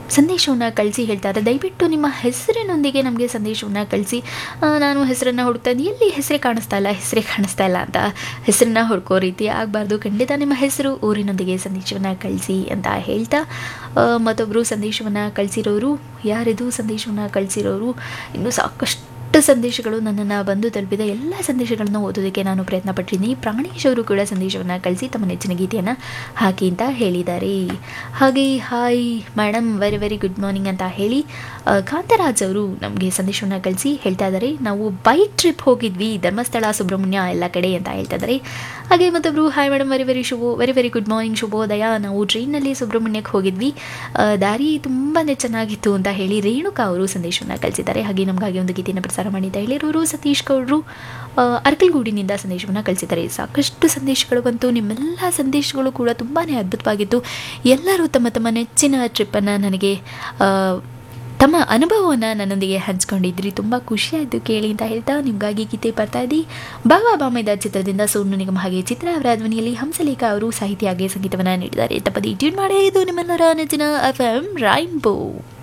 ಸಂದೇಶವನ್ನು ಕಳಿಸಿ ಹೇಳ್ತಾರೆ ದಯವಿಟ್ಟು ನಿಮ್ಮ ಹೆಸರಿನೊಂದಿಗೆ ನಮಗೆ ಸಂದೇಶವನ್ನು ಕಳಿಸಿ ಆ, ನಾನು ಹೆಸರನ್ನು ಹುಡುಕ್ತಾ ಇದ್ದೀನಿ ಎಲ್ಲಿ ಹೆಸರೇ ಕಾಣಿಸ್ತಾ ಇಲ್ಲ ಹೆಸರೇ ಕಾಣಿಸ್ತಾ ಇಲ್ಲ ಅಂತ ಹೆಸರನ್ನ ಹುಡ್ಕೋ ರೀತಿ ಆಗಬಾರ್ದು ಖಂಡಿತ ನಿಮ್ಮ ಹೆಸರು ಊರಿನೊಂದಿಗೆ ಸಂದೇಶವನ್ನು ಕಳಿಸಿ ಅಂತ ಹೇಳ್ತಾ ಆ, ಮತ್ತೊಬ್ಬರು ಸಂದೇಶವನ್ನು ಕಳಿಸಿರೋರು ಯಾರಿದು ಸಂದೇಶವನ್ನು ಕಳಿಸಿರೋರು ಇನ್ನೂ ಸಾಕಷ್ಟು ಸಂದೇಶಗಳು ನನ್ನನ್ನು ಬಂದು ತಲುಪಿದ ಎಲ್ಲ ಸಂದೇಶಗಳನ್ನು ಓದೋದಕ್ಕೆ ನಾನು ಪ್ರಯತ್ನ ಪಟ್ಟಿದ್ದೀನಿ ಪ್ರಾಣೇಶ್ ಅವರು ಕೂಡ ಸಂದೇಶವನ್ನು ಕಳಿಸಿ ತಮ್ಮ ನೆಚ್ಚಿನ ಗೀತೆಯನ್ನು ಹಾಕಿ ಅಂತ ಹೇಳಿದ್ದಾರೆ ಹಾಗೆ hi madam very very good morning ಅಂತ ಹೇಳಿ ಆ, ಕಾಂತರಾಜ್ ಅವರು ನಮಗೆ ಸಂದೇಶವನ್ನು ಕಳಿಸಿ ಹೇಳ್ತಾ ಇದ್ದಾರೆ ನಾವು ಬೈಕ್ ಟ್ರಿಪ್ ಹೋಗಿದ್ವಿ ಧರ್ಮಸ್ಥಳ ಸುಬ್ರಹ್ಮಣ್ಯ ಎಲ್ಲ ಕಡೆ ಅಂತ ಹೇಳ್ತಾ ಇದ್ದಾರೆ ಹಾಗೆ ಮತ್ತೊಬ್ಬರು ಹಾಯ್ ಮೇಡಮ್ ವೆರಿ ವೆರಿ ಶುಭೋ ವೆರಿ ವೆರಿ ಗುಡ್ ಮಾರ್ನಿಂಗ್ ಶುಭೋದಯ ನಾವು ಟ್ರೈನಲ್ಲಿ ಸುಬ್ರಹ್ಮಣ್ಯಕ್ಕೆ ಹೋಗಿದ್ವಿ ಆ, ದಾರಿ ತುಂಬಾ ಚೆನ್ನಾಗಿತ್ತು ಅಂತ ಹೇಳಿ ರೇಣುಕಾ ಅವರು ಸಂದೇಶವನ್ನು ಕಳಿಸಿದ್ದಾರೆ ಹಾಗೆ ನಮಗಾಗಿ ಒಂದು ಗೀತೆಯನ್ನು ಪ್ರಸಾರ ಮಾಡಿದ್ದ ಹೇಳಿರೋರು ಸತೀಶ್ ಗೌಡರು ಆ, ಅರ್ಕಲ್ಗೂಡಿನಿಂದ ಸಂದೇಶವನ್ನು ಕಳಿಸಿದ್ದಾರೆ ಸಾಕಷ್ಟು ಸಂದೇಶಗಳು ಬಂತು ನಿಮ್ಮೆಲ್ಲ ಸಂದೇಶಗಳು ಕೂಡ ತುಂಬಾ ಅದ್ಭುತವಾಗಿತ್ತು ಎಲ್ಲರೂ ತಮ್ಮ ತಮ್ಮ ನೆಚ್ಚಿನ ಟ್ರಿಪ್ಪನ್ನು ನನಗೆ ಆ, ತಮ್ಮ ಅನುಭವವನ್ನು ನನ್ನೊಂದಿಗೆ ಹಂಚ್ಕೊಂಡಿದ್ರಿ ತುಂಬ ಖುಷಿಯಾಯಿತು ಕೇಳಿ ಅಂತ ಹೇಳ್ತಾ ನಿಮಗಾಗಿ ಗೀತೆ ಬರ್ತಾ ಇದ್ದಿ ಬಾಬಾ ಬಾಮೈದ ಚಿತ್ರದಿಂದ ಸೋನು ನಿಗಮ್ ಹಾಗೆ ಚಿತ್ರ ಅವರ ಧ್ವನಿಯಲ್ಲಿ ಹಂಸಲೇಖ ಅವರು ಸಾಹಿತ್ಯ ಹಾಗೆ ಸಂಗೀತವನ್ನು ನೀಡಿದ್ದಾರೆ ತಪ್ಪದಿ ಟ್ಯೂನ್ ಮಾಡಿ ಇದು ನಿಮ್ಮೆಲ್ಲರ ನೆಚ್ಚಿನ ಎಫ್ ಎಂ ರೈನ್ಬೋ